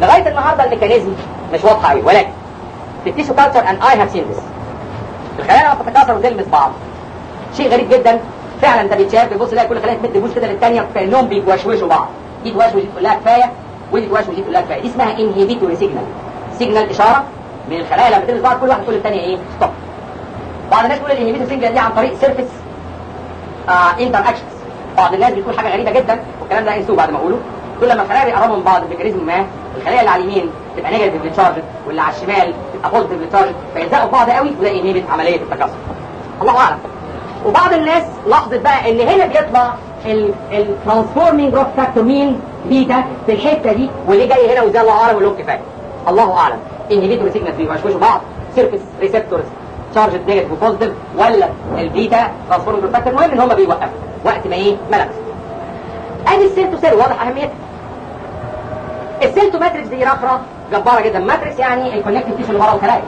لغايه النهارده الميكانيزم مش واضحه قوي ولكن في التيشو كالتشر اند اي هاف سين ذس الخلايا لما بتتكاثر وتلمس بعض شيء غريب جدا فعلا انت بتشاف بتبص تلاقي كل خليه تمد بوش كده للثانيه كانهم بيوشوشوا بعض دي توشوش دي تقول لها كفايه ودي توشوش دي تقول لها كفايه دي اسمها انهبيتوري سيجنال سيجنال اشاره من الخلايا لما تلمس بعض كل واحد تقول للثانيه ايه ستوب بعض الناس بيقول الانهبيتوري سيجنال دي عن طريق سيرفيس آه انتر اكشنز بعض الناس بتقول حاجه غريبه جدا والكلام ده انسوه بعد ما اقوله كل لما الخلايا بيقربوا من بعض بميكانيزم ما الخلايا اللي على اليمين تبقى نيجاتيف تشارج واللي على الشمال تبقى بوزيتيف تشارج فيلزقوا في بعض قوي وده انهبت عمليه التكاثر الله اعلم وبعض الناس لاحظت بقى ان هنا بيطلع الترانسفورمينج جروث فاكتور مين بيتا في الحته دي واللي جاي هنا وزي الله اعلم ولهم كفايه الله اعلم انهبيتور سيجنال بيوشوشوا بعض سيرفيس ريسبتورز تشارج نيجاتيف وبوزيتيف ولا البيتا ترانسفورمينج جروث فاكتور المهم ان هم بيوقفوا وقت ما ايه ما لمس ادي السيل تو سيل واضح اهميتها السيل تو ماتريكس دي رخرة جبارة جدا ماتريكس يعني الكونكتيف تيشو اللي ورا الخلايا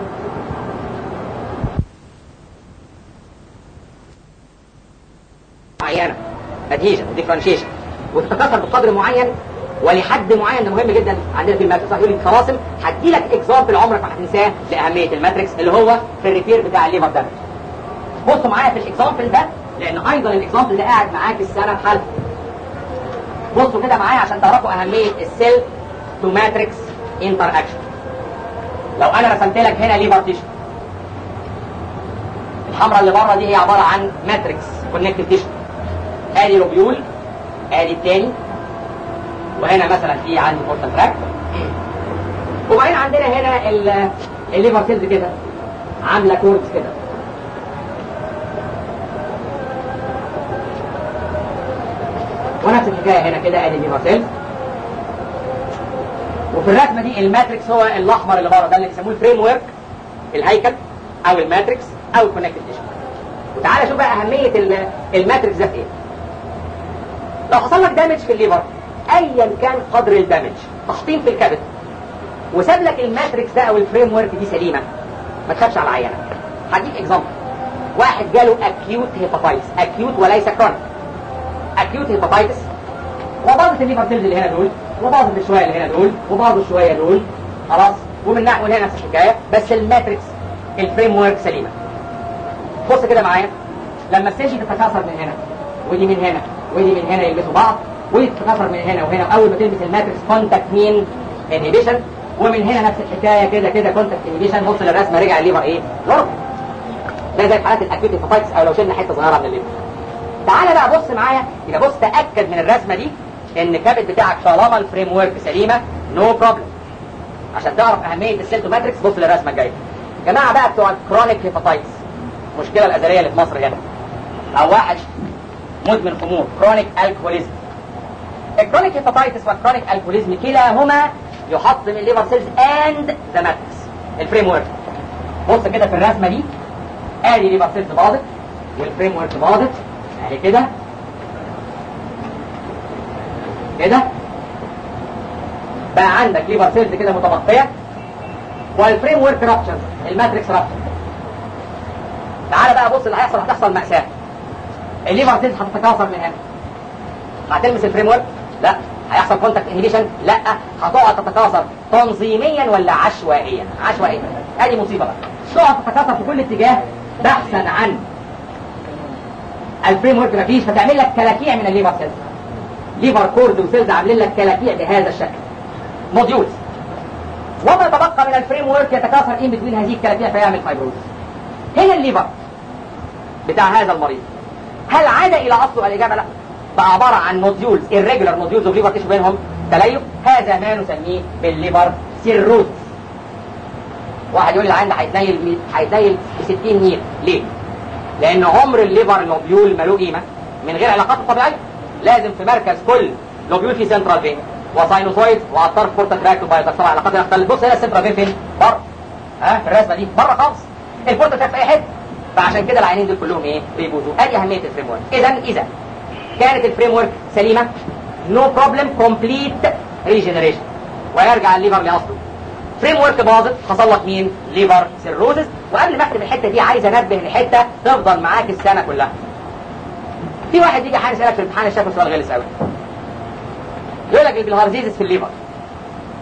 معينة ادهيجن وديفرنشيشن وتتكاثر بقدر معين ولحد معين ده مهم جدا عندنا في الماتريكس يقول لي خلاصم هدي لك اكزامبل عمرك ما هتنساه لاهميه الماتريكس اللي هو في الريبير بتاع الليفر دامج بصوا معايا في الاكزامبل ده لان ايضا الاكزامبل ده قاعد معاك السنه بحالها بصوا كده معايا عشان تعرفوا اهميه السيل تو ماتريكس انتر اكشن لو انا رسمت لك هنا ليفر تيشو الحمراء اللي بره دي هي عباره عن ماتريكس كونكتيف تيشو ادي روبيول ادي الثاني وهنا مثلا في عندي بورتال تراك وبعدين عندنا هنا الليفر سيلز كده عامله كوردز كده ونفس الحكايه هنا كده ادي الليفر سيلز وفي الرسمه دي الماتريكس هو الاحمر اللي بره ده اللي بيسموه الفريم ورك الهيكل او الماتريكس او الكونكتيف تيشو وتعالى شوف بقى اهميه الماتريكس ده في ايه لو حصل لك دامج في الليفر ايا كان قدر الدامج تحطيم في الكبد وساب لك الماتريكس ده او الفريم ورك دي سليمه ما تخافش على العينه هديك اكزامبل واحد جاله اكيوت هيباتايتس اكيوت وليس كرونيك اكيوت هيباتايتس وباظت الليفر سيلز اللي هنا دول وباظت الشويه اللي هنا دول وباظوا الشويه دول خلاص ومن ناحيه هنا نفس الحكايه بس الماتريكس الفريم ورك سليمه بص كده معايا لما السيل تتكاثر من هنا ودي من هنا ودي من هنا يلبسوا بعض ودي تتكاثر من هنا وهنا اول ما تلبس الماتريكس كونتاكت مين انهبيشن ومن هنا نفس الحكايه كده كده كونتاكت انهبيشن بص للرسمه رجع الليفر ايه نورمال ده زي في حالات الاكيوت هيباتايتس او لو شلنا حته صغيره من الليفر تعالى بقى بص معايا يبقى بص تاكد من الرسمه دي ان الكبد بتاعك طالما الفريم ورك سليمه نو no بروبلم عشان تعرف اهميه السيلتو ماتريكس بص للرسمه الجايه جماعه بقى بتوع الكرونيك هيباتايتس المشكله الازليه اللي في مصر هنا او واحد مدمن خمور كرونيك الكوليزم الكرونيك هيباتايتس والكرونيك الكوليزم كلاهما يحطم الليفر سيلز اند ذا ماتريكس الفريم ورك بص كده في الرسمه دي ادي ليفر سيلز باظت والفريم ورك باظت اهي كده كده بقى عندك ليفر سيلز كده متبقيه والفريم ورك رابتشر الماتريكس رابتشر تعالى بقى بص اللي هيحصل هتحصل مأساة الليفر سيلز هتتكاثر من هنا هتلمس الفريم ورك لا هيحصل كونتاكت انهبيشن لا هتقعد تتكاثر تنظيميا ولا عشوائيا عشوائيا ادي مصيبه بقى تقعد تتكاثر في كل اتجاه بحثا عن الفريم ورك مفيش فتعمل لك كلاكيع من الليفر سيلز ليفر كورد وسيلز عاملين لك كلاكيع بهذا الشكل موديولز وما تبقى من الفريم ورك يتكاثر ان بتوين هذه الكلاكيع فيعمل فايبروز هنا الليفر بتاع هذا المريض هل عاد الى اصله الاجابه لا بقى عباره عن نوديولز irregular نوديولز اوف ليفر تيشو بينهم تليف هذا ما نسميه بالليفر سيروز واحد يقول لي العين ده هيتنيل هيتنيل ب 60 نيل ليه؟ لان عمر الليفر لوبيول ملوه قيمه من غير علاقات طبيعيه لازم في مركز كل لوبيول في سنترال فين وساينوسويد وعطار فورتا تراك وبايتكسر علاقات يختلف بص هنا السنترال فين فين بره ها في الرسمه دي بره خالص الفورتا تراك في اي حته فعشان كده العينين دول كلهم ايه بيبوظوا ادي اهميه الفريم ورك اذا اذا كانت الفريم ورك سليمه نو بروبلم كومبليت ريجنريشن ويرجع الليفر لاصله فريم ورك باظت حصل لك مين ليفر سيروزس وقبل ما اكتب الحته دي عايز انبه لحته تفضل معاك السنه كلها في واحد يجي حاجه يسالك في الامتحان الشكل سؤال غلس قوي يقول لك البلهارزيزس في الليفر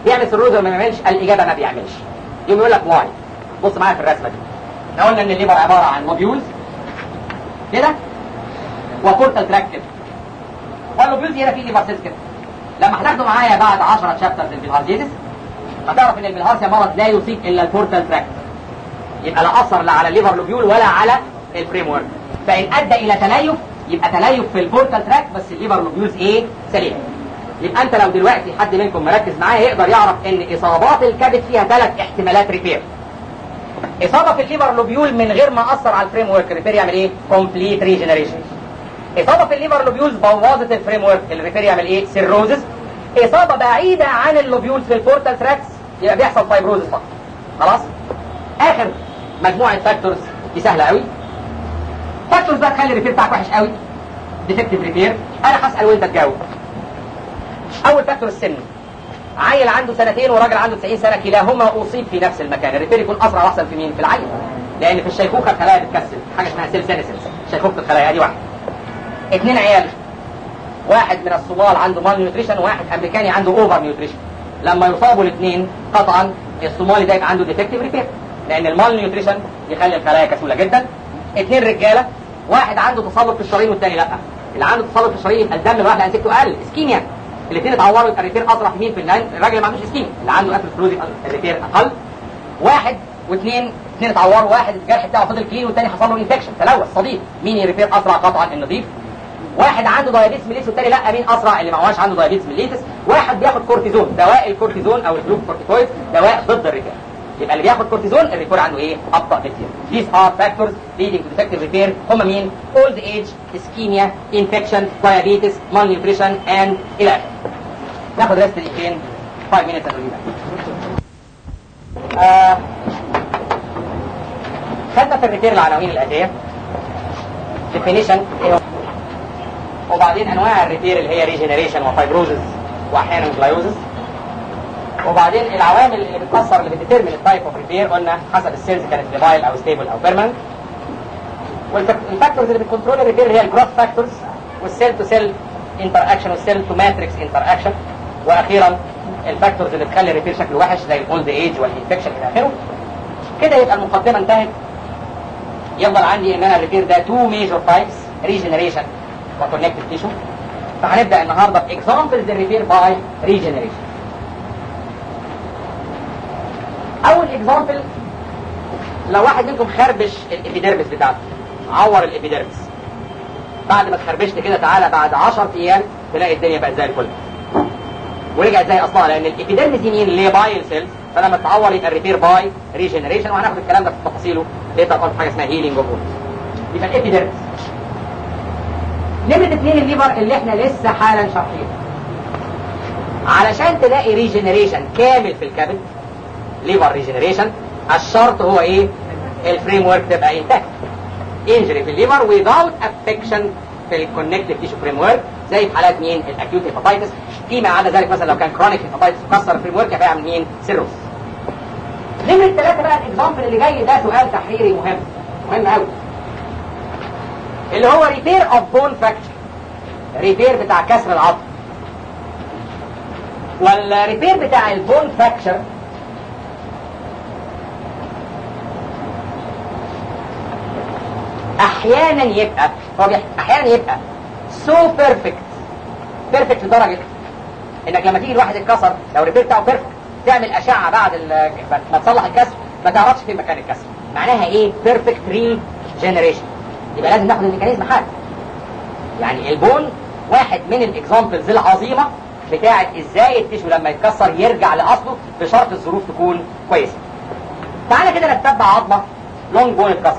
بيعمل سيروز ولا ما بيعملش الاجابه ما بيعملش يقوم يقول لك واي بص معايا في الرسمه دي احنا قلنا ان الليبر عباره عن موبيولز كده وبورتال تراك كده واللوبيولز هنا في ليبر سيلز كده لما هتاخده معايا بعد 10 شابترز البلهارزيزس هتعرف ان البلهارسيا مرض لا يصيب الا البورتال تراك يبقى لا اثر لا على الليفر لوبيول ولا على الفريم ورك فان ادى الى تليف يبقى تليف في البورتال تراك بس الليفر لوبيولز ايه سليم يبقى انت لو دلوقتي حد منكم مركز معايا يقدر يعرف ان اصابات الكبد فيها ثلاث احتمالات ريبير اصابه في الليفر لوبيول من غير ما اثر على الفريم ورك الريبير يعمل ايه كومبليت ريجنريشن اصابه في الليفر لوبيولز بوظت الفريم ورك الريبير يعمل ايه سيروزس اصابه بعيده عن اللوبيولز في البورتال تراكس يبقى بيحصل فايبروزس فقط خلاص اخر مجموعه فاكتورز دي سهله قوي فاكتورز بقى تخلي الريبير بتاعك وحش قوي ديفكتيف ريبير انا هسال وانت تجاوب اول فاكتور السن عيل عنده سنتين وراجل عنده 90 سنه كلاهما اصيب في نفس المكان الريبير يكون اسرع واحسن في مين في العيل لان في الشيخوخه الخلايا بتكسل حاجه اسمها سيل سينسنس شيخوخه الخلايا دي واحده اثنين عيال واحد من الصومال عنده مال نيوتريشن وواحد امريكاني عنده اوفر نيوتريشن لما يصابوا الاثنين قطعا الصومالي ده يبقى عنده ديفكتيف ريبير لان المال نيوتريشن يخلي الخلايا كسوله جدا اثنين رجاله واحد عنده تصلب في الشرايين والثاني لا اللي عنده تصلب في الشرايين يبقى الدم الواحد انسجته اقل اسكيميا الاثنين اتعوروا يبقى الريبير اسرع في مين في النايم الراجل اللي ما عندوش اسكيميا اللي عنده اثيروسكلوز يبقى الريبير اقل واحد واثنين اثنين اتعوروا واحد الجرح بتاعه فضل كلين والثاني حصل له انفكشن تلوث صديق مين يريبير اسرع قطعا النظيف واحد عنده دايابيتس ميليتس والتاني لا مين اسرع اللي ما هوش عنده دايابيتس ميليتس واحد بياخد كورتيزون دواء الكورتيزون او الجلوكورتيكويد دواء ضد الريبير يبقى اللي بياخد كورتيزون الريبير عنده ايه ابطا بكتير these are factors leading to defective repair هم مين old age ischemia infection diabetes malnutrition and الى اخره ناخد ريست دقيقتين 5 minutes and we'll be back. آه خدنا في الريبير العناوين الاتيه definition ايه هو؟ وبعدين انواع الريبير اللي هي ريجنريشن وفايبروزز واحيانا جلايوزز وبعدين العوامل اللي بتاثر اللي بتديترمن التايب اوف ريبير قلنا حسب السيلز كانت ليفايل او ستيبل او بيرمننت والفاكتورز اللي بتكنترول الريبير هي الجروث فاكتورز والسيل تو سيل انتر اكشن والسيل تو ماتريكس انتر اكشن واخيرا الفاكتورز اللي بتخلي الريبير شكله وحش زي الاولد ايج والانفكشن الى اخره كده يبقى المقدمه انتهت يفضل عندي ان انا الريبير ده تو ميجور تايبس ريجنريشن وكونكتيف تيشو فهنبدا النهارده باكزامبلز الريبير باي ريجنريشن اول اكزامبل لو واحد منكم خربش الابيديرمس بتاعته عور الابيديرمس بعد ما اتخربشت كده تعالى بعد 10 ايام تلاقي الدنيا بقت زي الفل ورجعت زي اصلها لان الابيديرمس دي مين اللي هي بايل سيلز فلما تتعور يبقى الريبير باي ريجنريشن وهناخد الكلام ده في تفاصيله ليتر اون حاجه اسمها هيلينج اوف يبقى الابيديرمس نمرة اثنين الليفر اللي احنا لسه حالا شارحينه علشان تلاقي ريجنريشن كامل في الكبد ليفر ريجنريشن الشرط هو ايه الفريم ورك تبقى انتاكت انجري في الليفر without affection في الكونكتيف تيشو فريم ورك زي في حالات مين الاكيوت هيباتايتس فيما عدا ذلك مثلا لو كان كرونيك هيباتايتس كسر الفريم ورك هيعمل مين سيروس نمرة ثلاثة بقى الاكزامبل اللي جاي ده سؤال تحريري مهم مهم قوي اللي هو ريبير اوف بون فراكشر ريبير بتاع كسر العظم والريبير بتاع البون فراكشر احيانا يبقى هو بيح... احيانا يبقى سو بيرفكت بيرفكت لدرجه انك لما تيجي الواحد اتكسر لو الريبير بتاعه بيرفكت تعمل اشعه بعد ال... ما تصلح الكسر ما تعرفش فين مكان الكسر معناها ايه بيرفكت ري جنريشن يبقى لازم ناخد الميكانيزم حاجه يعني البون واحد من الاكزامبلز العظيمه بتاعه ازاي التشو لما يتكسر يرجع لاصله بشرط الظروف تكون كويسه تعالى كده نتبع عظمه لونج بون اتكسر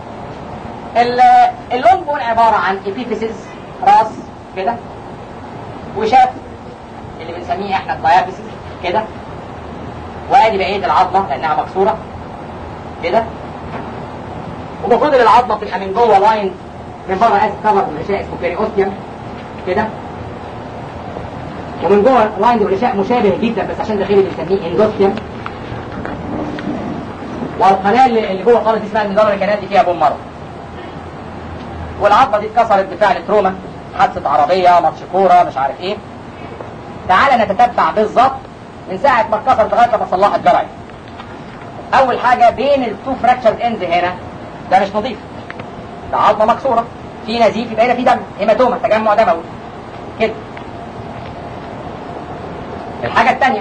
اللونج بون عباره عن ابيفيسز راس كده وشاف اللي بنسميه احنا الدايابيسز كده وادي بقيه العظمه لانها مكسوره كده ومفروض ان العظمه بتبقى من جوه لاين من بره اسف كفر بالغشاء اسمه بيريوستيوم كده ومن جوه لاين بالغشاء مشابه جدا بس عشان داخلي بنسميه اندوستيوم والقناه اللي جوه خالص دي اسمها المدار الكنال دي فيها بوم مرض والعظمه دي اتكسرت بفعل تروما حادثه عربيه ماتش كوره مش عارف ايه تعالى نتتبع بالظبط من ساعه ما اتكسرت لغايه لما صلحت جرعت اول حاجه بين التو فراكشرد اندز هنا ده مش نظيف ده عظمه مكسوره في نزيف يبقى هنا في دم هيماتوما تجمع دموي كده الحاجه الثانيه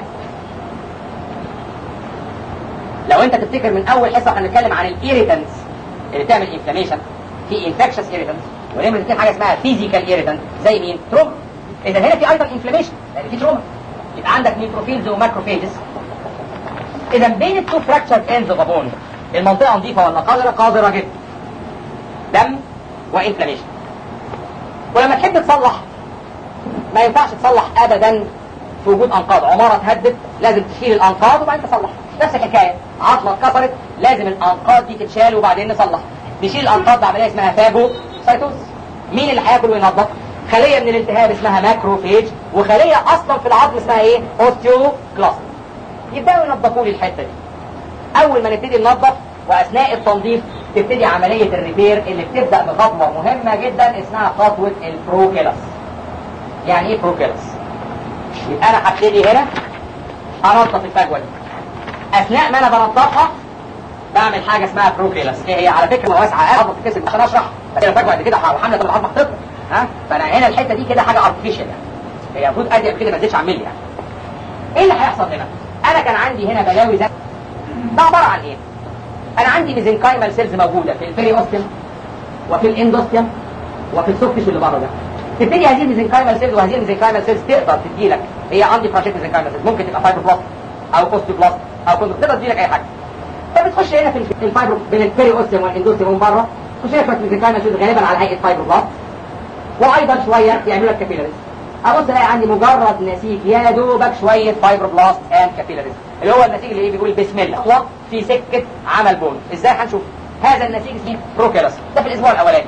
لو انت تفتكر من اول حصه هنتكلم عن الايريتنس اللي بتعمل انفلاميشن في انفكشس ايريتنس ونمرة اثنين حاجه اسمها فيزيكال ايريتنت زي مين؟ تروما اذا هنا في ايضا انفلاميشن لان في تروما يبقى عندك نيوتروفيلز وماكروفيجز اذا بين التو فراكشر اندز اوف بون المنطقه نظيفه ولا قذره؟ قذره جدا دم وانفلاميشن ولما تحب تصلح ما ينفعش تصلح ابدا في وجود انقاض عماره اتهدت لازم تشيل الانقاض وبعدين تصلح نفس الحكايه عظمه اتكسرت لازم الانقاض دي تتشال وبعدين نصلح نشيل الانقاض بعمليه اسمها فاجو سايتوز مين اللي هياكل وينظف خليه من الالتهاب اسمها ماكروفيج وخليه اصلا في العظم اسمها ايه اوستيوكلاست يبداوا ينظفوا لي الحته دي اول ما نبتدي ننظف واثناء التنظيف تبتدي عمليه الريبير اللي بتبدا بخطوه مهمه جدا اسمها خطوه البروكيلس يعني ايه بروكيلس يبقى انا هبتدي هنا انظف الفجوه دي اثناء ما انا بنظفها بعمل حاجه اسمها بروكيلس ايه هي على فكره واسعه قوي بتتكسر عشان اشرح بس الفجوه قد كده وحمله العظم هتطلع ها فانا هنا الحته دي كده حاجه ارتفيشال يعني هي المفروض اضيق كده ما تزيدش عن ملي يعني ايه اللي هيحصل هنا؟ انا كان عندي هنا بلاوي زي ده عباره عن ايه؟ انا عندي ميزنكايمال سيلز موجوده في البيري اوستيوم وفي الاندوستيوم وفي السوفتش اللي بره ده تبتدي هذه الميزنكايمال سيلز وهذه الميزنكايمال سيلز تقدر تدي لك هي عندي فراشيت ميزنكايمال سيلز ممكن تبقى فايبروبلاست او اوستيوبلاست او كنت تقدر تدي لك اي حاجه فبتخش هنا في الفايبرو بين البيري اوستيوم والاندوستيوم من بره تخش هنا شويه ميزنكايمال سيلز غالبا على هيئه فايبروبلاست وايضا شويه يعملوا لك كابيلاريز ابص الاقي عندي مجرد نسيج يا دوبك شويه فايبروبلاست اند كابيلاريز اللي هو النسيج اللي بيقول بسم الله خطوه في سكه عمل بون ازاي هنشوف هذا النسيج اسمه بروكيلس ده في الاسبوع الاولاني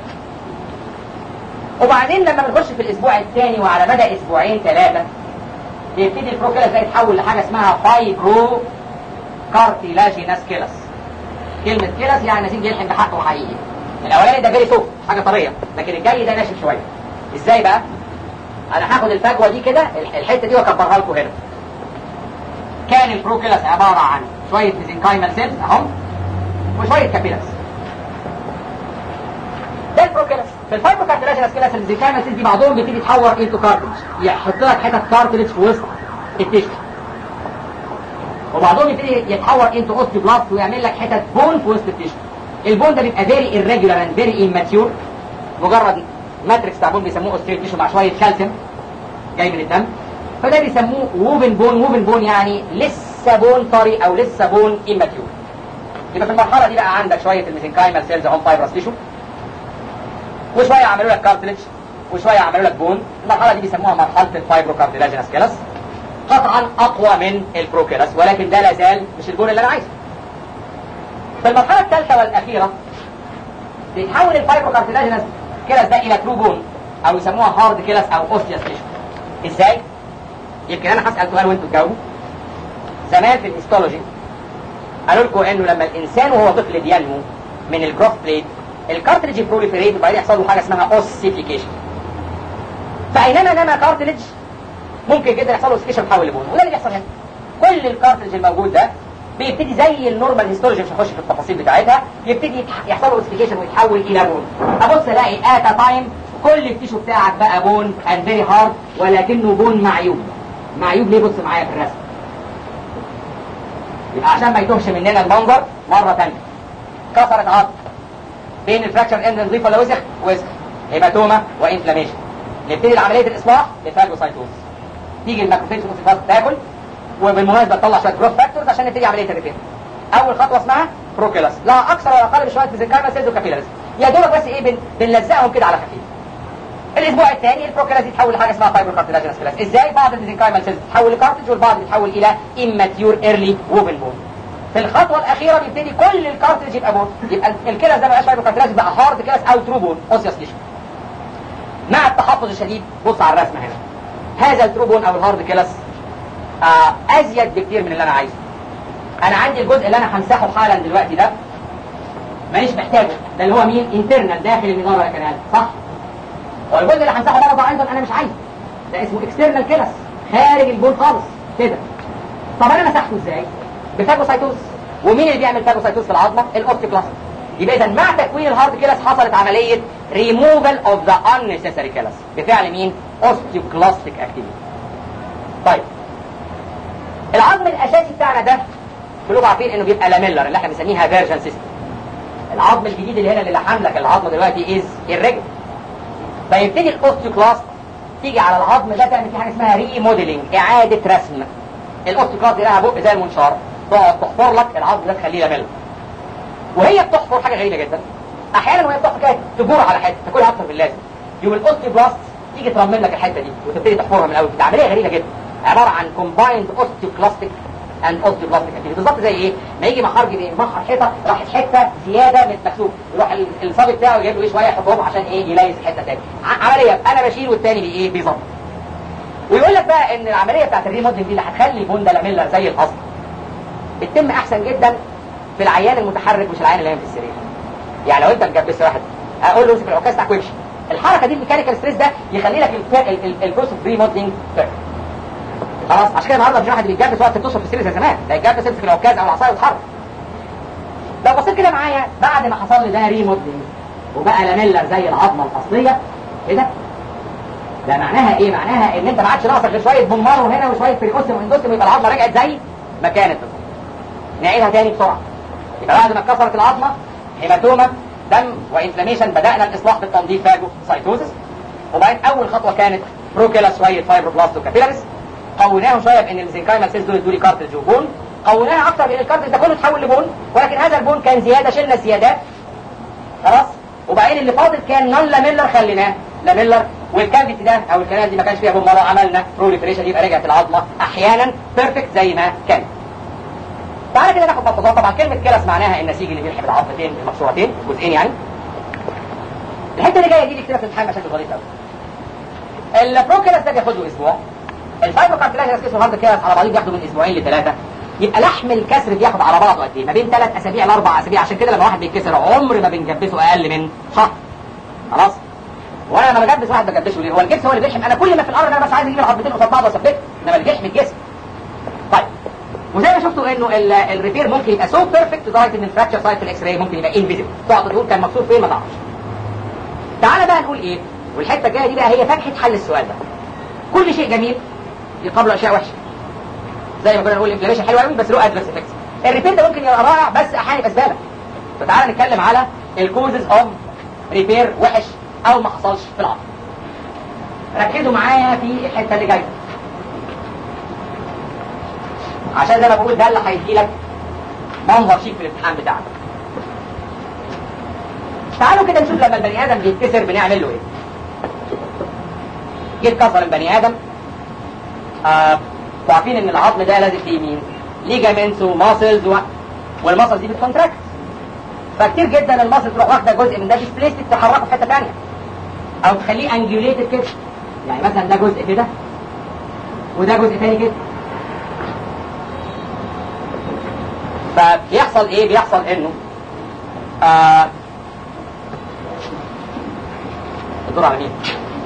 وبعدين لما بنخش في الاسبوع الثاني وعلى مدى اسبوعين ثلاثه بيبتدي البروكيلس ده يتحول لحاجه اسمها فايبرو كارتيلاجيناس كيلس كلمه كيلس يعني نسيج يلحم بحقه حقيقي الاولاني ده فيري سوفت حاجه طريه لكن الجاي ده ناشف شويه ازاي بقى انا هاخد الفجوه دي كده الحته دي واكبرها لكم هنا كان البروكيلس عباره عن شويه ميزنكايمال سيلز اهم وشويه كابيلس ده البروكيلس في الفايبرو كارتلاجينس كيلس الميزنكايمال سيلز دي بعضهم بيبتدي يتحور انتو كارتلج يحط لك حتت كارتلج في وسط التيشو وبعضهم يبتدي يتحور انتو اوستيوبلاست ويعمل لك حتت بون في وسط التيشو البون ده بيبقى فيري irregular and very immature مجرد ماتريكس بتاع بون بيسموه اوستيوت تيشو مع شويه كالسيوم جاي من الدم فده بيسموه ووبن بون ووبن بون يعني لسه بون طري او لسه بون اماتيور يبقى في المرحله دي بقى عندك شويه الميزنكايمال سيلز هم فايبرس تيشو وشويه عملوا لك كارتلج وشويه عملوا لك بون المرحله دي بيسموها مرحله الفايبرو كارتلاجينس كيلس قطعا اقوى من البروكيلس ولكن ده لا زال مش البون اللي انا عايزه في المرحله الثالثه والاخيره بيتحول الفايبرو كارتلاجينس كيلس ده الى ترو بون او يسموها هارد كيلس او اوستيوس تيشو ازاي يمكن انا هسال سؤال وانتوا تجاوبوا زمان في الهيستولوجي قالوا لكم انه لما الانسان وهو طفل بينمو من الجروث بليد الكارتلج بروليفريت وبعدين يحصل له حاجه اسمها اوسيفيكيشن فاينما نما كارتلج ممكن جدا يحصل له اوسيفيكيشن يتحول لبون وده اللي بيحصل هنا كل الكارتلج الموجود ده بيبتدي زي النورمال هيستولوجي مش هخش في التفاصيل بتاعتها يبتدي يحصل له اوسيفيكيشن ويتحول الى بون ابص الاقي ات تايم كل التيشو بتاعك بقى بون اند فيري هارد ولكنه بون معيوب معيوب ليه بص معايا في الرسم يبقى عشان ما يتوهش مننا المنظر مره ثانيه كسرت عظم بين الفراكشر اند نظيف ولا وسخ وسخ هيماتوما وانفلاميشن نبتدي عمليه الاصلاح لفاجوسايتوز تيجي الماكروفيج تاكل وبالمناسبه تطلع شويه جروث فاكتورز عشان نبتدي عمليه الريبير اول خطوه اسمها بروكيلاس لا اكثر ولا اقل بشويه ميزنكايما سيلز وكابيلاريز يا دوبك بس ايه بن... بنلزقهم كده على خفيف الاسبوع الثاني البروكيلاس يتحول لحاجه اسمها فايبر كارتلاجينس كلاس ازاي بعض الميزنكايمال سيلز تتحول لكارتج والبعض بيتحول الى اماتيور ايرلي ووبن بون في الخطوه الاخيره بيبتدي كل الكارتج يبقى بون يبقى الكلاس ده ما بقاش فايبر كارتلاجينس بقى هارد كلاس او ترو بون اوسيوس تيشو مع التحفظ الشديد بص على الرسمه هنا هذا الترو بون او الهارد كلاس آه ازيد بكتير من اللي انا عايزه انا عندي الجزء اللي انا همسحه حالا دلوقتي ده مانيش محتاجه ده اللي هو مين انترنال داخل المناره يا كنال صح والجزء اللي همسحه بره ايضا انا مش عايزه ده اسمه اكسترنال كيلس خارج البول خالص كده طب انا مسحته ازاي بفاجوسايتوز ومين اللي بيعمل فاجوسايتوز في العظمه الاوستيوكلاست يبقى اذا مع تكوين الهارد كيلس حصلت عمليه ريموفال اوف ذا unnecessary كيلس بفعل مين اوستيوكلاستيك اكتيفيتي طيب العظم الاساسي بتاعنا ده كلكم عارفين انه بيبقى لاميلر اللي احنا بنسميها فيرجن سيستم العظم الجديد اللي هنا اللي لحم لك العظم دلوقتي از الرجل فيبتدي الاوستيوكلاست تيجي على العظم ده تعمل فيه حاجه اسمها ريموديلنج اعاده رسم الاوستيوكلاست دي لها بق زي المنشار تقعد تحفر لك العظم ده تخليه لاميلر وهي بتحفر حاجه غريبه جدا احيانا وهي بتحفر كده تجور على حته تاكلها اكتر من اللازم يوم الاوستيوبلاست تيجي ترمم لك الحته دي وتبتدي تحفرها من الاول دي عمليه غريبه جدا عباره عن كومبايند اوستيوكلاستيك اند اوستيوبلاستيك اكتيفيتي بالظبط زي ايه؟ ما يجي محرج يمحر حيطه راحت حته زياده من المكسوف يروح الصبي بتاعه يجيب له ايه شويه يحطهم عشان ايه يليس الحته تاني عمليه انا بشيل والتاني بي ايه بيظبط ويقول لك بقى ان العمليه بتاعت الريموديلنج دي اللي هتخلي بوندا لاميلر زي الاصل بتتم احسن جدا في العيان المتحرك مش العيان اللي نايم في السرير يعني لو انت مجبس واحد اقول له امسك العكاز بتاعك وامشي الحركه دي الميكانيكال ستريس ده يخلي لك البروسيس ريموديلنج خلاص عشان كده النهارده مش واحد بيتجبس وقت بتصل في السرير زي زمان ده يتجبس يمسك العكاز او العصايه ويتحرك لو بصيت كده معايا بعد ما حصل لي ده ريموديلنج وبقى لاميلر زي العظمه الاصليه ايه ده؟ ده معناها ايه؟ معناها ان انت ما عادش ناقصك غير شويه بومبارو هنا وشويه بريكوسيوم واندوسيوم ويبقى العظمه رجعت زي ما كانت بالظبط. نعيدها تاني بسرعه. يبقى بعد ما اتكسرت العظمه هيماتوما دم وانفلاميشن بدانا الاصلاح بالتنظيف فاجو سايتوزس وبعدين اول خطوه كانت بروكيلا شويه فايبروبلاست وكابيلاريس قوناهم شويه بان الزنكايمال سيلز دول ادوا لي كارتلج وبون قوناها اكتر بان الكارتلج ده كله اتحول لبون ولكن هذا البون كان زياده شلنا الزيادات خلاص وبعدين اللي فاضل كان نون لاميلر خليناه لاميلر والكافيتي ده او الكنال دي ما كانش فيها بون مره عملنا بروليفريشن يبقى رجعت العظمه احيانا بيرفكت زي ما كانت تعالى كده ناخد ببساطه طبعا كلمه كلس معناها النسيج اللي بيلحم العظمتين المكسورتين جزئين يعني الحته اللي جايه دي اللي كده في الامتحان مشاكل ظريفه قوي البروكيلس ده بياخد له اسبوع الفايبرو كارتلاج اسمه هارد كيلس على بعضيه بياخده من اسبوعين لثلاثه يبقى لحم الكسر بياخد على بعضه قد ايه؟ ما بين ثلاث اسابيع لاربع اسابيع عشان كده لما واحد بيتكسر عمر ما بنجبسه اقل من شهر خلاص وانا لما بجبس واحد بجبسه ليه؟ هو الجبس هو اللي بيلحم انا كل ما في الامر انا بس عايز اجيب العظمتين قصاد بعض واثبتهم انما الجسم الجسم طيب وزي ما شفتوا انه الريبير ممكن يبقى سو بيرفكت لدرجه ان الفراكشر سايت في الاكس راي ممكن يبقى انفيزبل تقعد تقول كان مكسور فين ما تعرفش تعالى بقى نقول ايه والحته الجايه دي بقى هي فتحه حل السؤال ده كل شيء جميل يقابله اشياء وحشه زي ما كنا نقول الانفلاميشن حلو قوي بس له ادفرس افكتس الريبير ده ممكن يبقى رائع بس احيانا يبقى زباله فتعالى نتكلم على الكوزز اوف ريبير وحش او ما حصلش في العظم ركزوا معايا في الحته اللي جايه عشان زي ما بقول ده اللي هيدي لك منظر شيك في الامتحان بتاعك تعالوا كده نشوف لما البني ادم بيتكسر بنعمل له ايه جيت كسر البني ادم آه وعارفين ان العظم ده لازم فيه مين ليجامنتس وماسلز و... والماسلز دي بتكونتراكت فكتير جدا الماسل تروح واخده جزء من ده ديسبليست تحركه في حته ثانيه او تخليه انجوليتد كده يعني مثلا ده جزء كده وده جزء ثاني كده فبيحصل ايه بيحصل انه آه الدور على مين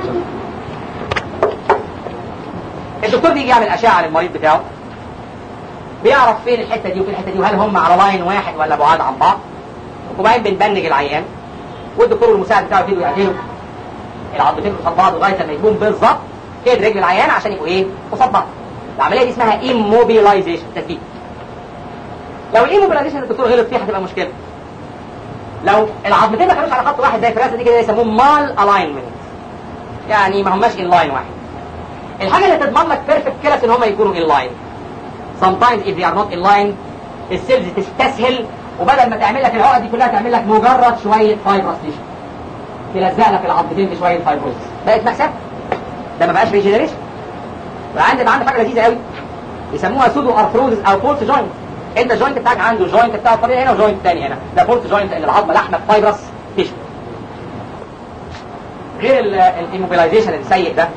الدكتور بيجي يعمل اشعه للمريض بتاعه بيعرف فين الحته دي وفين الحته دي وهل هم على لاين واحد ولا بعاد عن بعض وبعدين بنبنج العيان والدكتور المساعد بتاعه يبتدوا يعدلوا العضلتين قصاد بعض لغايه لما يكون بالظبط كده رجل العيان عشان يبقوا ايه قصاد بعض العمليه دي اسمها immobilization تثبيت لو الايموبيلايزيشن الدكتور غلط فيه هتبقى مشكله لو العظمتين ما كانوش على خط واحد زي الفراسه دي كده يسموه مال الاينمنت يعني ما هماش ان لاين واحد الحاجه اللي تضمن لك بيرفكت كلاس ان هم يكونوا ان لاين sometimes if they are not in line السيلز تستسهل وبدل ما تعمل لك العقد دي كلها تعمل لك مجرد شويه فايبرس تيشو تلزق لك العظمتين بشويه فايبروز بقت مأساة ده ما بقاش ريجنريشن وعندنا عنده حاجه لذيذه قوي يسموها سودو ارثروزز او فولت جوينت انت الجوينت بتاعك عنده جوينت بتاع الطبيعي هنا وجوينت تاني هنا ده فولت جوينت ان العظمه لحمه فايبرس تيشو غير الايموبيلايزيشن السيء ده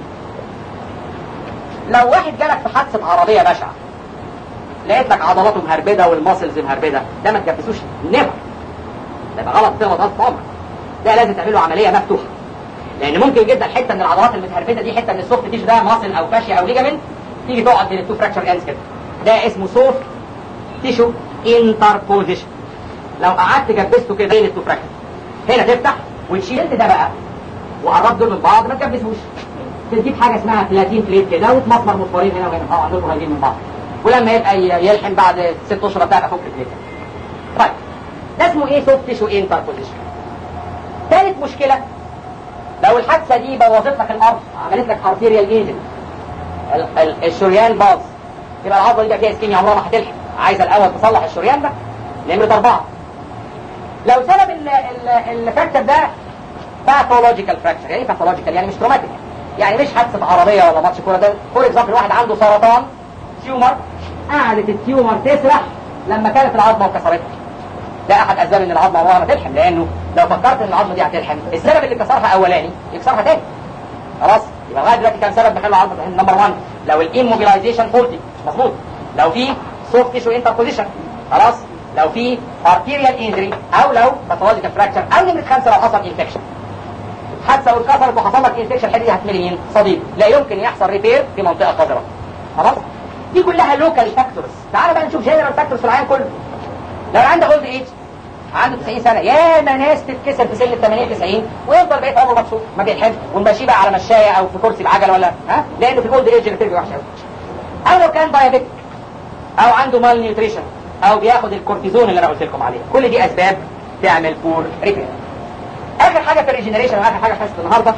لو واحد جالك في حادثه عربيه بشعه لقيت لك عضلاته مهربده والماسلز مهربده ده ما تجبسوش نيفر ده يبقى غلط تغلط غلط عمرك ده لازم تعمل له عمليه مفتوحه لان ممكن جدا حته من العضلات المتهربده دي حته من السوفت تيشو ده ماسل او فاشيا او ليجامنت تيجي تقعد بين التو فراكشر اندز كده ده اسمه سوفت تيشو انتربوزيشن لو قعدت جبسته كده بين التوفراكت هنا تفتح وتشيل ده بقى وقربت دول من بعض ما تجبسوش تجيب حاجه اسمها بلاتين بليت كده وتمسمر مصفرين هنا وهنا اه عندكم قريبين من بعض ولما يبقى يلحم بعد ست اشهر بتاع فك البليت طيب ده اسمه ايه سوفت تيشو انتربوزيشن ثالث مشكله لو الحادثه دي بوظت لك الارض عملت لك ارتيريال ايجنت الشريان باظ تبقى العضله دي بقى فيها اسكيميا عمرها ما هتلحم عايزه الاول تصلح الشريان ده نمره اربعه لو سبب الفراكتر ده باثولوجيكال فراكتر يعني ايه باثولوجيكال يعني مش تروماتيك يعني مش حادثه عربيه ولا ماتش كوره ده فور اكزامبل واحد عنده سرطان تيومر قعدت التيومر تسرح لما كانت العظمه وكسرتها ده احد اسباب ان العظمه عمرها ما تلحم لانه لو فكرت ان العظمه دي هتلحم السبب اللي كسرها اولاني يكسرها تاني خلاص يبقى لغايه دلوقتي كان سبب بخلي العظمه تلحم نمبر 1 لو الايموبيلايزيشن فولتي مظبوط لو في سوفت تيشو انتربوزيشن خلاص لو في ارتيريال انجري او لو باثولوجيكال فراكشر او نمره خمسه لو حصل انفكشن حادثه واتكسرت وحصل لك انفكشن الحته دي هتملي مين؟ صديد لا يمكن يحصل ريبير في منطقه قذره خلاص دي كلها لوكال فاكتورز تعال بقى نشوف جنرال فاكتورز في العالم كله لو عنده اولد ايج عنده 90 سنه يا ما ناس تتكسر في سن ال 80 90 ويفضل بقيت عمره مبسوط ما بيلحمش ونمشيه بقى على مشايه او في كرسي بعجل ولا ها لانه في الاولد ايج اللي وحشه قوي او لو كان دايابيتك او عنده مال نيوتريشن او بياخد الكورتيزون اللي انا قلت لكم عليه كل دي اسباب تعمل بور ريبير اخر حاجه في الريجنريشن واخر حاجه في حصه النهارده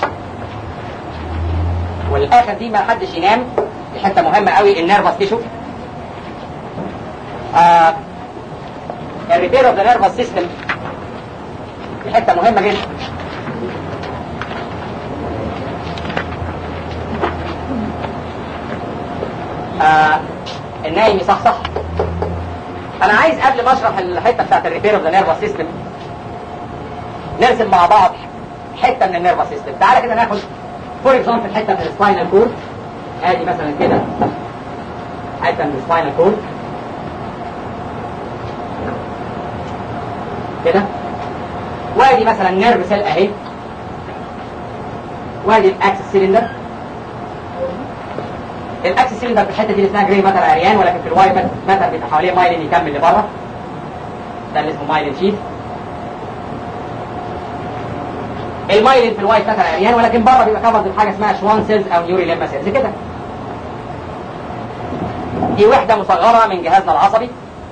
والاخر دي ما حدش ينام دي حته مهمه قوي النيرفس تيشو آه الريبير اوف ذا نيرفس سيستم دي حته مهمه جدا آه النايم يصحصح انا عايز قبل ما اشرح الحته بتاعت الريبير اوف ذا نيرفس سيستم نرسم مع بعض حته من النيرفس سيستم تعالى كده ناخد فور اكزامبل حته من السباينال كورد ادي مثلا كده حته من السباينال كورد كده وادي مثلا نيرف سيل اهي وادي الاكسس سيلندر الاكسس سيلندر في الحته دي اللي اسمها جري ماتر اريان ولكن في الواي ماتر بيبقى حواليه مايلين يكمل لبره ده اللي اسمه مايلين شيت المايلين في الوايت ماتر اريان ولكن بره بيبقى كفرد بحاجه اسمها شوان سيلز او نيوري ليما سيلز كده دي وحده مصغره من جهازنا العصبي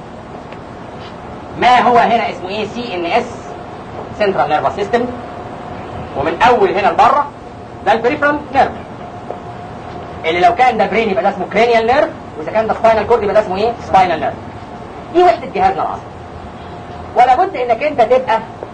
ما هو هنا اسمه ايه سي ان اس سنترال نيرفس سيستم ومن اول هنا لبره ده البريفرال نيرف اللي لو كان ده برين يبقى ده اسمه كرينيال نيرف واذا كان ده سباينال كورد يبقى ده اسمه ايه سباينال نيرف دي وحده جهازنا العصبي ولا بد انك انت تبقى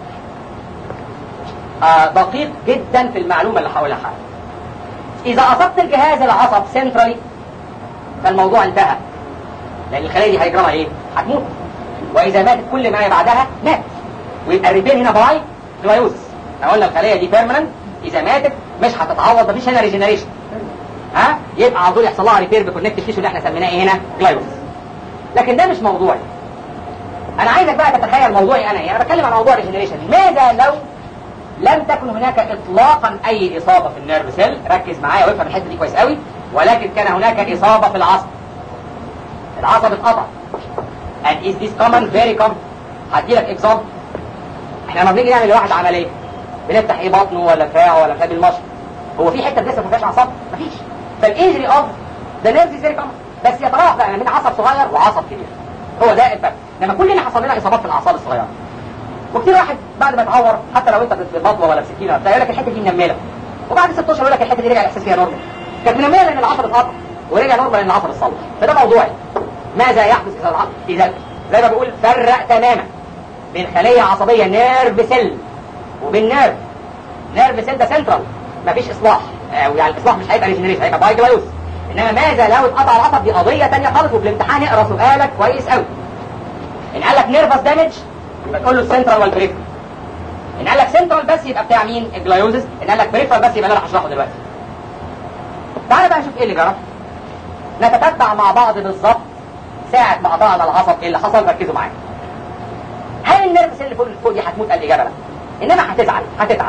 آه دقيق جدا في المعلومه اللي حواليها اذا اصبت الجهاز العصب سنترالي فالموضوع انتهى لان الخلايا دي هيجرى ايه هتموت واذا ماتت كل ما بعدها مات ويبقى الريبير هنا باي جلايوزس احنا قلنا الخلايا دي بيرمننت اذا ماتت مش هتتعوض مفيش هنا ريجنريشن ها يبقى على طول يحصل لها ريبير بكونكتيف تيشو اللي احنا سميناه ايه هنا جلايوزس لكن ده مش موضوعي انا عايزك بقى تتخيل موضوعي انا ايه انا بتكلم عن موضوع ريجنريشن ماذا لو لم تكن هناك اطلاقا اي اصابه في النيرف سيل ركز معايا وافهم الحته دي كويس قوي ولكن كان هناك اصابه في العصب العصب اتقطع and is this common very common هدي لك اكزامبل احنا لما بنيجي نعمل لواحد عمليه بنفتح ايه بطنه ولا دراعه ولا خد المشط هو في حته بتسرق ما فيهاش اعصاب مفيش فالانجري اوف ذا نيرف از فيري كومن بس يتراوح بقى من عصب صغير وعصب كبير هو ده الفرق لما كلنا حصل لنا اصابات في الاعصاب الصغيره وكتير واحد بعد ما يتعور حتى لو انت بمطوه ولا بسكينه بتاع يقول لك الحته دي منمله وبعد ست اشهر يقول لك الحته دي رجع الاحساس فيها نورمال كانت منمله لان العصب اتقطع ورجع نورمال لان العصب اتصلح فده موضوعي ماذا يحدث اذا العصب اذا زي ما بقول فرق تماما بين خليه عصبيه نيرف سيل وبين نيرف نيرف سيل ده سنترال مفيش اصلاح آه يعني الاصلاح مش هيبقى ريجنريشن هيبقى بايجلايوس انما ماذا لو اتقطع العصب دي قضيه ثانيه خالص وفي الامتحان اقرا سؤالك كويس قوي ان قال لك نيرفس دامج يبقى تقول له السنترال والبريفرال ان قال لك سنترال بس يبقى بتاع مين الجلايوزس ان قال لك بريفرال بس يبقى اللي انا هشرحه دلوقتي تعالى بقى نشوف ايه اللي جرى نتتبع مع بعض بالظبط ساعة ما قطعنا العصب ايه اللي حصل ركزوا معايا هل النيرفس اللي فوق فوق دي هتموت الاجابه لا انما هتزعل هتتعب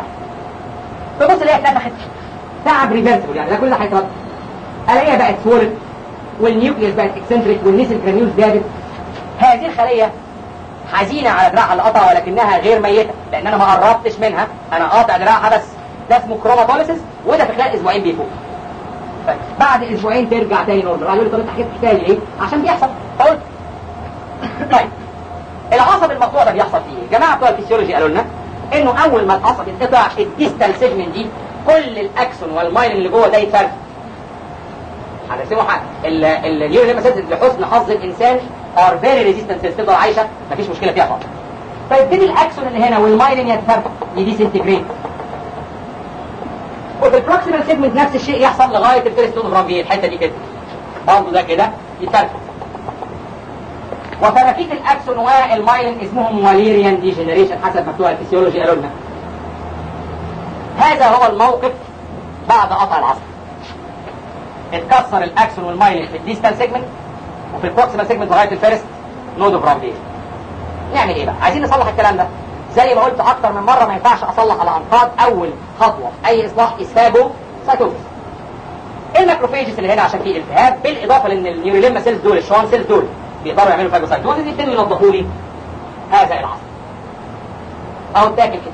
تبص الاقيها اتنفخت تعب ريفرسبل يعني ده كل ده هيترد الاقيها بقت سولد والنيوكليوس بقت اكسنتريك والنيسل جرانيولز زادت هذه الخليه حزينه على دراعها اللي قطع ولكنها غير ميته لان انا ما قربتش منها انا قاطع دراعها بس ده اسمه كروماتوليسيس وده في خلال اسبوعين بيفوق طيب بعد اسبوعين ترجع تاني نورمال يقول لي طب انت حكيت الحكايه دي ليه؟ عشان بيحصل فقلت طيب العصب المقطوع ده بيحصل فيه ايه؟ جماعه بتوع الفسيولوجي قالوا لنا انه اول ما العصب يتقطع الديستال سيجمنت دي كل الاكسون والمايلين اللي جوه ده يتفرق هنرسمه حاجه النيورو ليماسيس لحسن حظ الانسان ار فيري ريزيستنت تفضل عايشه مفيش مشكله فيها خالص فيبتدي الاكسون اللي هنا والمايلين يتفرق يديسنتجريت وفي البروكسيمال سيجمنت نفس الشيء يحصل لغايه الفيرست نود برانجيه الحته دي كده برضه ده كده يتفرق وفرافيت الاكسون والمايلين اسمهم واليريان ديجنريشن حسب ما بتوع الفسيولوجي قالوا لنا هذا هو الموقف بعد قطع العصب اتكسر الاكسون والمايلين في الديستال سيجمنت وفي البروكسيمال سيجمنت لغايه الفيرست نود اوف رامبيج نعمل ايه بقى عايزين نصلح الكلام ده زي ما قلت اكتر من مره ما ينفعش اصلح على انقاض اول خطوه في اي اصلاح اسفاجو سايتوزس الماكروفيجز اللي هنا عشان في التهاب بالاضافه لان النيوريليما سيلز دول الشوان سيلز دول بيقدروا يعملوا فاجوسايتوزس يبتدوا ينظفوا لي هذا العصب اهو اتاكل كده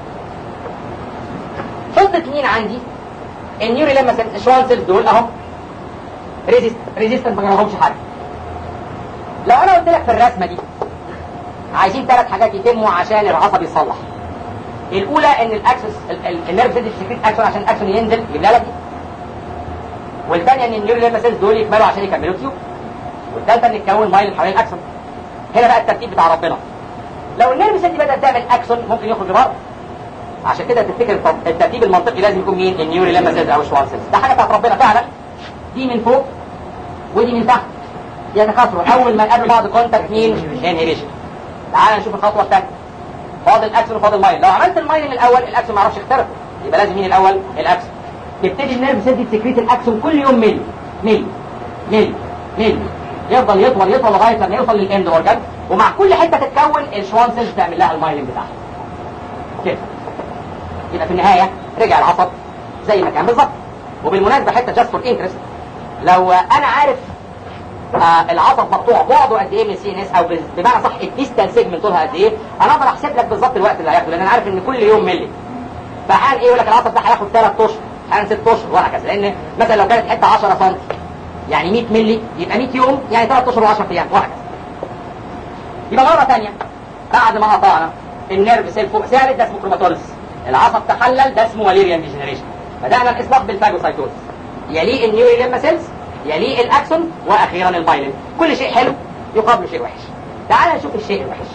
فضلت مين عندي النيوريليما سيلز الشوان سيلز دول اهو ريزيست ريزيستنت ما جربهمش حاجه لو انا قلت لك في الرسمه دي عايزين ثلاث حاجات يتموا عشان العصب يصلح الاولى ان الاكسس النيرف سيلز تسكريت اكسون عشان الاكسون ينزل يبقى لك والثانيه ان النيورو سيلز دول يكملوا عشان يكملوا تيوب والثالثه ان يتكون مايل حوالين الاكسون هنا بقى الترتيب بتاع ربنا لو النيرف سيلز بدات تعمل اكسون ممكن يخرج بره عشان كده تفتكر الترتيب المنطقي لازم يكون مين النيوري لما سيلز او الشوان سيلز ده حاجه بتاعت ربنا فعلا دي من فوق ودي من تحت يتكاثروا اول ما يقابلوا بعض كونتاكت مين انهيبيشن تعال نشوف الخطوه الثانيه فاضل اكسون وفاضل مايل لو عملت المايل الاول الاكسون ما يعرفش يخترق يبقى لازم مين الاول الاكسون تبتدي النيرف سيلز تسكريت الاكسون كل يوم ملي ملي ملي ملي يفضل يطول يطول لغايه لما يوصل للاند اورجان ومع كل حته تتكون الشوان سيلز تعمل لها المايلين بتاعها كده يبقى في النهايه رجع العصب زي ما كان بالظبط وبالمناسبه حته جاست فور انترست لو انا عارف آه العصب مقطوع بعده قد ايه من السي ان اس او بمعنى صح الديستال سيجمنت طولها قد ايه انا اقدر احسب لك بالظبط الوقت اللي هياخده لان انا عارف ان كل يوم ملي فحال ايه يقول لك العصب ده هياخد 3 اشهر حال 6 اشهر وهكذا لان مثلا لو كانت حته 10 سم يعني 100 ملي يبقى 100 يوم يعني 3 اشهر و10 ايام وهكذا يبقى مره ثانيه بعد ما قطعنا النيرف سيل فوق ثابت ده اسمه كروماتوليسيس العصب تحلل ده اسمه واليريان ديجنريشن بدانا الاصلاح بالفاجوسايتوز يليه النيوري ليمبا سيلز يليه الاكسون واخيرا المايلين كل شيء حلو يقابله شيء وحش تعال نشوف الشيء الوحش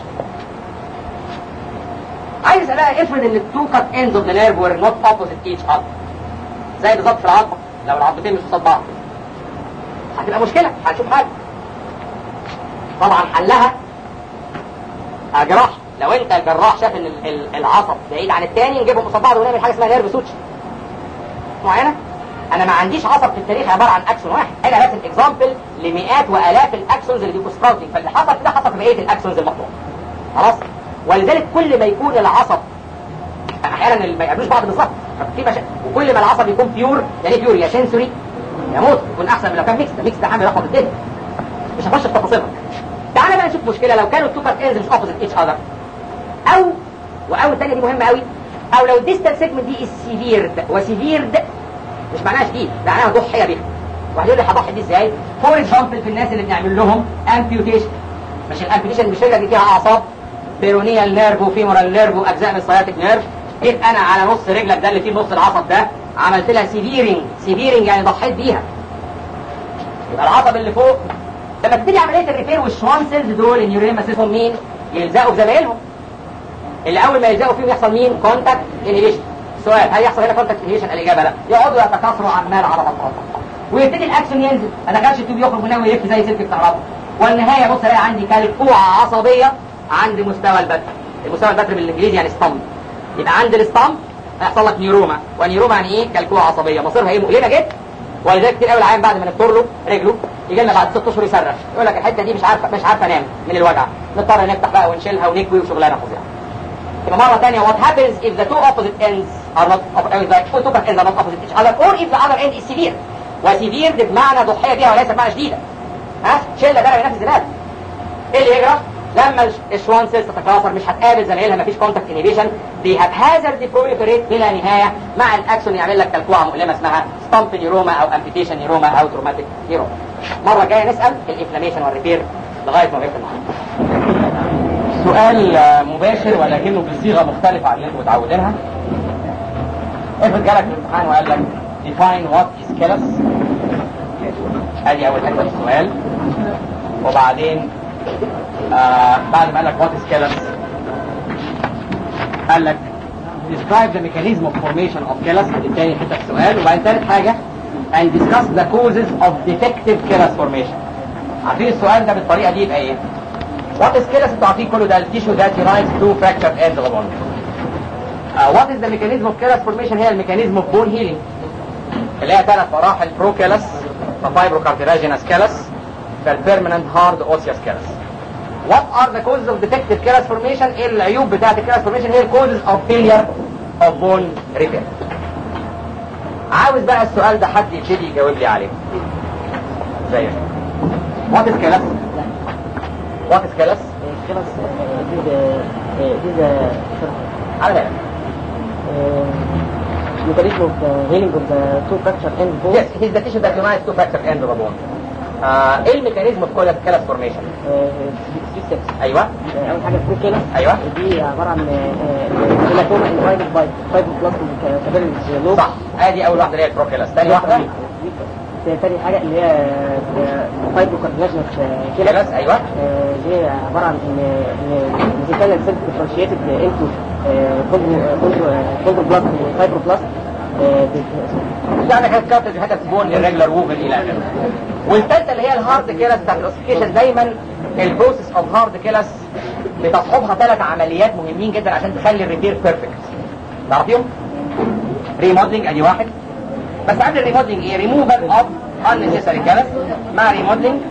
عايز بقى افرض ان التو كات اندز اوف ذا نيرف وير نوت اوبوزيت ايتش اذر زي بالظبط في العظمه لو العظمتين مش قصاد بعض هتبقى مشكله هنشوف حاجه طبعا حلها جراح لو انت الجراح شاف ان العصب بعيد عن الثاني نجيبهم قصاد بعض ونعمل حاجه اسمها نيرف سوتش معينه انا ما عنديش عصب في التاريخ عباره عن اكسون واحد انا راسم اكزامبل لمئات والاف الاكسونز اللي بيبقوا سبراوتنج فاللي حصل كده حصل في بقيه الاكسونز المقطوعه خلاص ولذلك كل ما يكون العصب احيانا ما يقابلوش بعض بالظبط في مشا... وكل ما العصب يكون بيور يعني بيور يا سنسوري يا موت يكون احسن من لو كان ميكس ده ميكس ده عامل رقم الدنيا مش هخش في تفاصيلها تعالى بقى نشوف مشكله لو كانوا التوكر انز مش اوبوزيت اتش اذر او واو الثانيه دي مهمه قوي او لو الديستال سيجمنت دي السيفيرد وسيفيرد مش معناها شديد ده معناها ضحيه بيها واحد يقول لي هضحي دي ازاي فور اكزامبل في الناس اللي بنعمل لهم امبيوتيشن مش الامبيوتيشن مش اللي فيها اعصاب بيرونيال نيرف وفيمورال نيرف واجزاء من السياتيك نيرف جيت انا على نص رجلك ده اللي فيه نص العصب ده عملت لها سيفيرنج سيفيرنج يعني ضحيت بيها يبقى العصب اللي فوق لما تبتدي عمليه الريبير والشوان سيلز دول النيورين مسيسهم مين يلزقوا في زمايلهم اللي اول ما يلزقوا فيهم يحصل مين كونتاكت انيبيشن السؤال هل يحصل هنا كونتاكت انيبيشن الاجابه لا يقعدوا يتكاثروا عمال على بطال ويبتدي الاكشن ينزل ما دخلش التوب يخرج منها ويلف زي سلك الكهرباء والنهايه بص الاقي عندي كلكوعه عصبيه عند مستوى البتر المستوى البتر بالانجليزي يعني ستامب يبقى عند الستامب هيحصل لك نيوروما ونيوروما يعني ايه كلكوعه عصبيه مصيرها ايه مؤلمه جدا ولذلك كتير قوي العيان بعد ما نفطر له رجله يجي لنا بعد ست اشهر يصرخ يقول لك الحته دي مش عارفه مش عارفه انام من الوجع نضطر نفتح بقى ونشيلها ونكوي وشغلانه فظيعه يبقى مره ثانيه what happens if the two opposite ends are not if the two ends are not opposite each other or if the other end is severe وسيفير دي بمعنى ضحيه بيها وليس بمعنى شديده ها شله ده بينافس زلال ايه اللي يجرى لما الشوان سيلز تتكاثر مش هتقابل زمايلها مفيش كونتاكت انيبيشن دي هتهازرد بروليفريت بلا نهايه مع الاكسون يعمل لك تلكوعه مؤلمه اسمها ستامب نيروما او امبيتيشن نيروما او تروماتيك نيروما مره جايه نسال الانفلاميشن والريبير لغايه ما وقفنا سؤال مباشر ولكنه بصيغه مختلفه عن اللي انتم متعودينها افرض جالك الامتحان وقال لك define what is callus ادي اول حته في السؤال وبعدين آه بعد ما قال لك what is callus قال لك describe the mechanism of formation of callus دي تاني حته في السؤال وبعدين ثالث حاجه and discuss the causes of defective callus formation عارفين السؤال ده بالطريقه دي يبقى ايه؟ what is callus انتوا عارفين كله ده التيشو that unites two fractured ends of a bone uh, what is the mechanism of callus formation هي الميكانيزم of bone healing اللي هي ثلاث مراحل برو كالس فايبروكارتيلاجينس كالس فالبيرمننت هارد اوسيوس كالس What are the causes of defective callus formation؟ ايه العيوب بتاعت الكالس formation؟ هي الكوزز of failure of bone repair. عاوز بقى السؤال ده حد يبتدي يجاوب لي عليه. زي What is callus؟ What is callus؟ Callus is is a على بالك. mechanism of the healing of the two fracture end bones. Yes, it is the tissue that unites two fractured ends of a bone. آه، ايه الميكانيزم اوف كالس فورميشن؟ three steps. ايوه اول حاجه البرو كيلس ايوه دي عباره عن هيلاتوما انفايدد باي فايبروبلاست كابيلز لوب صح ادي اول واحده اللي هي البروكيلس ثاني واحده تاني حاجه اللي هي فايبروكارديلاجنس كيلس ايوه آه، دي عباره عن ان ان ميزيكال سيل ديفرنشيتد انتو كونتر بلاست فايبرو بلاست يعني حاجه كارتج حاجه تبون الريجولار ووفل الى اخره والثالثه اللي هي الهارد كيلس بتاعت الاوسيفيكيشن دايما البروسيس اوف هارد كيلس بتصحبها ثلاث عمليات مهمين جدا عشان تخلي الريبير بيرفكت تعرفيهم؟ ريموديلنج ادي واحد بس قبل الريموديلنج ايه؟ ريموفال اوف unnecessary كيلس مع ريموديلنج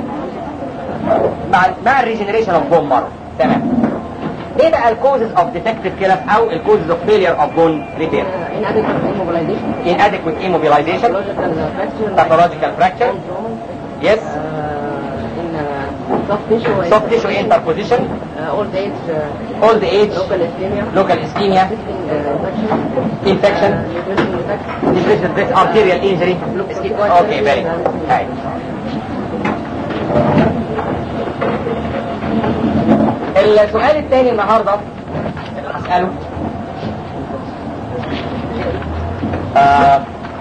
مع مع الريجنريشن اوف بون مارو تمام ايه بقى الكوزز اوف ديفكتيف كيلس او الكوزز اوف فيلير اوف بون ريبير inadequate immobilization inadequate immobilization pathological fracture pathological fracture yes uh, in uh, soft tissue soft tissue interposition uh, old age uh, old age local ischemia local ischemia uh, infection infection uh, nutrition defect depression this arterial injury okay very good هاي. السؤال الثاني النهارده اللي هسأله آه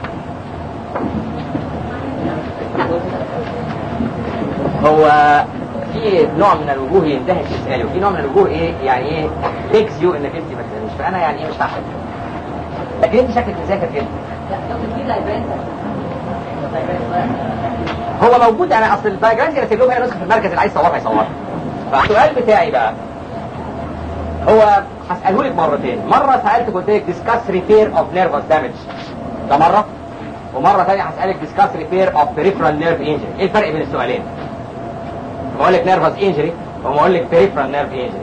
هو في نوع من الوجوه يندهش يسأله وفي نوع من الوجوه ايه يعني ايه تكس يو انك انت ما تسألنيش فانا يعني ايه مش هحب لكن انت شكلك مذاكر جدا هو موجود انا اصل الدايجرام دي رسم لهم هنا نسخه في المركز اللي عايز يصورها يصورها فالسؤال بتاعي بقى هو هساله لك مرتين مره سالتك قلت لك ديسكاس ريبير اوف نيرفس دامج ده مره ومره ثانيه هسالك ديسكاس ريبير اوف بريفرال نيرف انجري ايه الفرق بين السؤالين بقول لك نيرفس انجري وما اقول لك بريفرال نيرف انجري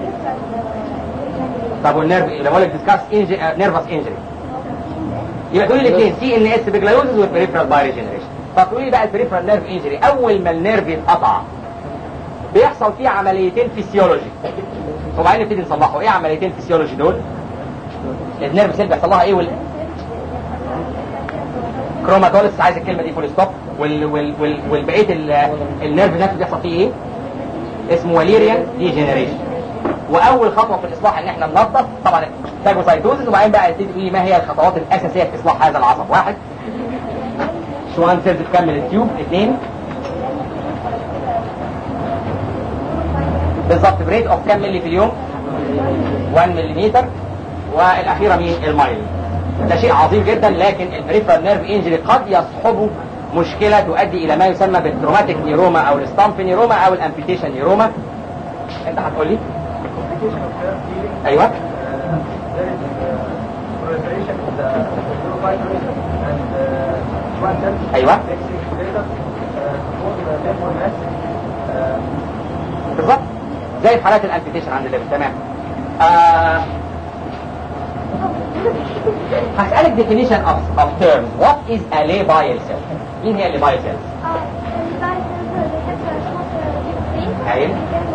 طب والنيرف لما اقول لك ديسكاس نيرفس انجري يبقى تقولي الاثنين سي ان اس بيجلايوزز والبريفرال باي ريجنريشن فتقولي لي بقى البريفرال نيرف انجري اول ما النيرف يتقطع بيحصل فيه عمليتين فيسيولوجي وبعدين نبتدي نصلحه ايه عمليتين فيسيولوجي دول النيرف سيل بيحصل لها ايه وال كروماتوليس عايز الكلمه دي فول ستوب وال وال وال والبقيه ال- النيرف نفسه بيحصل فيه ايه اسمه وليريان ديجنريشن واول خطوه في الاصلاح ان احنا ننظف طبعا فاجوسايتوزس وبعدين بقى نبتدي تقولي ما هي الخطوات الاساسيه في اصلاح هذا العصب واحد شوان سيلز تكمل التيوب اثنين بالظبط بريت اوف كام ملي في اليوم 1 ملم والاخيره مين المايل ده شيء عظيم جدا لكن البريفرال نيرف انجري قد يصحبه مشكله تؤدي الى ما يسمى بالتروماتيك نيروما او الستامب نيروما او الامبيتيشن نيروما انت هتقول لي ايوه ايوه بالظبط زي في حالات الامبيتيشن عند الليفل تمام آه هسألك definition of, of terms what is a labile cell مين هي الليبايل cells أيوة.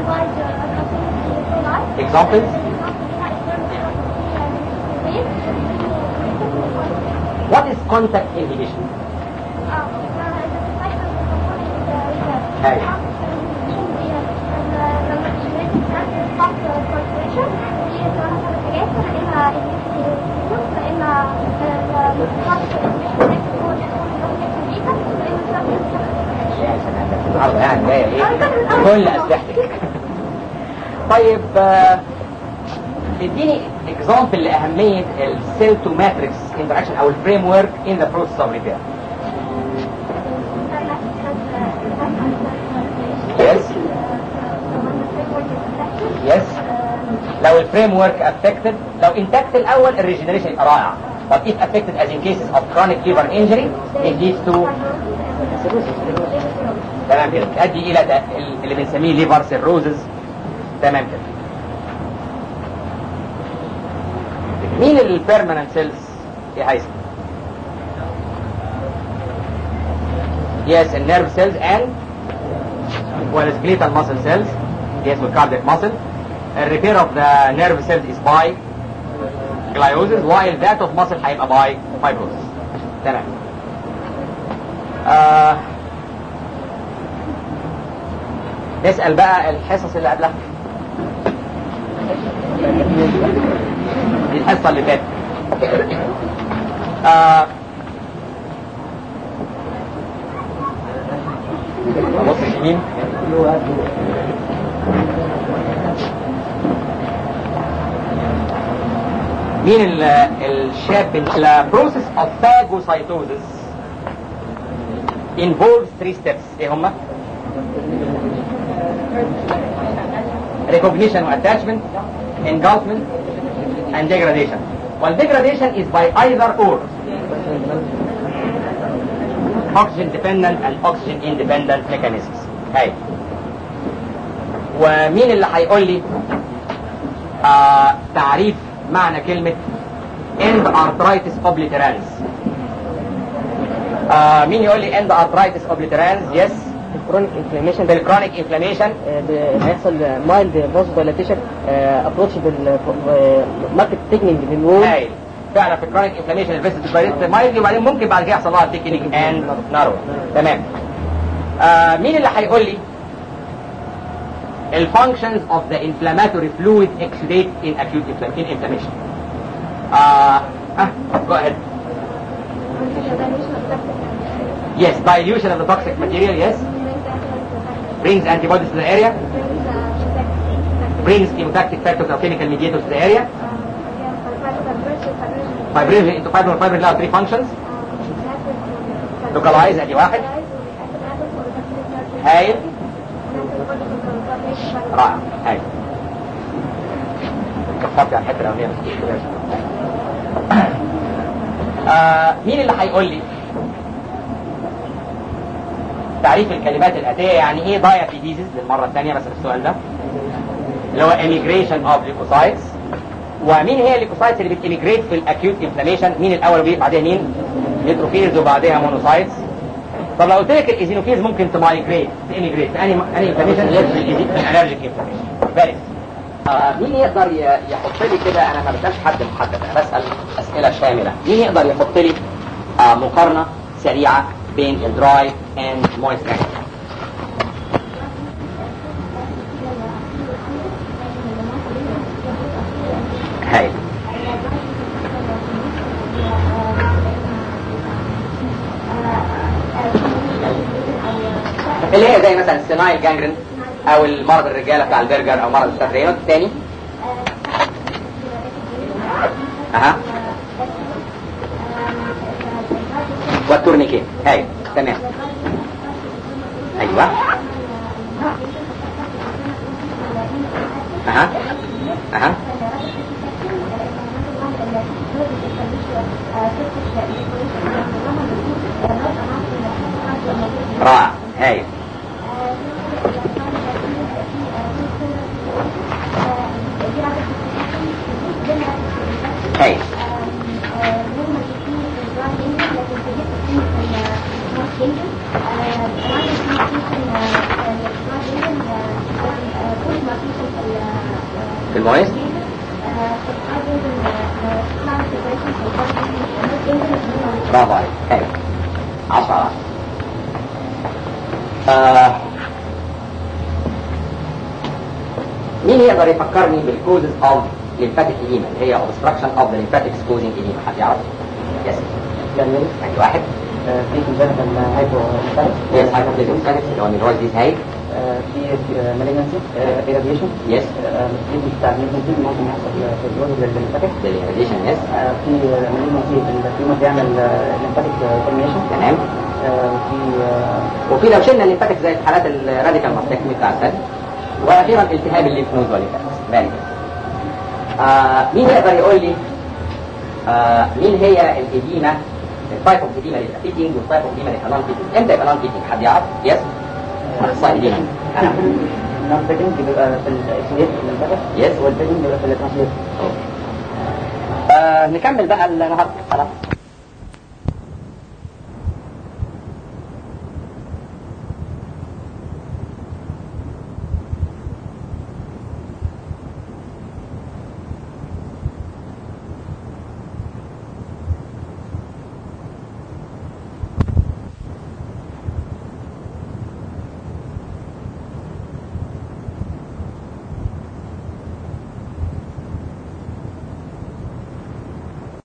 examples what is contact inhibition أيوة. النهارده يعني جايه ايه كل اسلحتك طيب آه، اديني اكزامبل لاهميه السيل تو ماتريكس انتراكشن او الفريم ورك ان ذا بروسيس اوف ريبير يس يس لو الفريم ورك افكتد لو انتكت الاول الريجنريشن يبقى رائع but if affected as in cases of chronic liver injury it leads to تمام كده تؤدي الى ده اللي بنسميه ليفر سيروزز تمام كده مين البيرمننت سيلز يا هيثم yes النيرف سيلز and والskeletal muscle cells yes والcardiac muscle the repair of the nerve cells is by gliosis while that of muscle هيبقى by fibrosis تمام آه نسأل بقى الحصص اللي قبلها دي الحصة اللي فاتت آه بص يمين مين ال- الشاب ال process of phagocytosis involves three steps ايه هما؟ recognition و attachment engulfment and degradation well degradation is by either or oxygen dependent and oxygen independent mechanisms هاي ومين اللي هيقول لي آه تعريف معنى كلمة end arthritis obliterans آه مين يقول لي end arthritis obliterans yes الكرونيك انفلاميشن بالchronic inflammation هيحصل مايلد فاز دايلاتيشن ابروتش بالماركت تكنينج للوول هاي فعلا في الكرونيك انفلاميشن الفيسس دايركت مايلدي وبعدين ممكن بعد كده يحصل لها تكنيك اند نارو تمام آه مين اللي هيقول لي الفانكشنز اوف ذا انفلاماتوري فلويد اكسوديت ان اكيوت ان انفلاميشن اه اه go ahead yes dilution of the toxic material yes brings antibodies to the area brings chemotactic factors or chemical mediators to the area fibrin into fibrin fibrin لها three functions localize ادي واحد هايل رائع هايل كفرت على الحته الاولانيه آه مين اللي هيقول لي تعريف الكلمات الاتيه يعني ايه diabetes للمره الثانيه بس السؤال ده اللي هو emigration of leukocytes ومين هي الليكوسايتس اللي بتيميجريت في الاكيوت انفلاميشن مين الاول وبعدين بعدها مين نيتروفيلز وبعدها مونوسايتس طب لو قلت لك الايزينوفيلز ممكن تمايجريت تيميجريت في انهي انهي انفلاميشن في الالرجيك انفلاميشن فارس آه مين يقدر ي- يحط لي كده انا ما بسالش حد محدد انا بسال اسئله شامله مين يقدر يحط لي آه مقارنه سريعه بين الدراي اند مويست هاي اللي هي زي مثلا السينايل جانجرين او المرض الرجاله بتاع البرجر او مرض الستات الثاني اها والتورنيكيه هاي تمام ايوه اها اها رائع هاي هاي في المويست برافو عليك حلو 10 على 10 آه مين يقدر يفكرني بالكوزز اوف lymphatic edema اللي هي obstruction of the lymphatics causing edema حد يعرف؟ يس يعني ادي واحد في congenital hypo يس hypoplasic اللي هو نيرويد ديز هاي في malignancy irradiation يس التريتمنت بتاع المالجنسي ممكن يحصل في الجزء الليمفاتيك الراديشن يس في malignancy التيومر بيعمل lymphatic termination تمام في وفي لو شلنا الليمفاتيك زي الحالات الراديكال ماستكتومي بتاع الثلج واخيرا التهاب الليمف نود والليمفاتكس فيري آه مين يقدر يقول لي آه مين هي الاديمه التايب اوف اديمه اللي فيتنج والتايب اوف اديمه اللي نون فيتنج امتى يبقى نون فيتنج حد يعرف يس اخصائي اديمه نون فيتنج بيبقى في الاكسيات الليمفاتيك يس والفيتنج بيبقى في الترانسليت آه نكمل بقى النهارده خلاص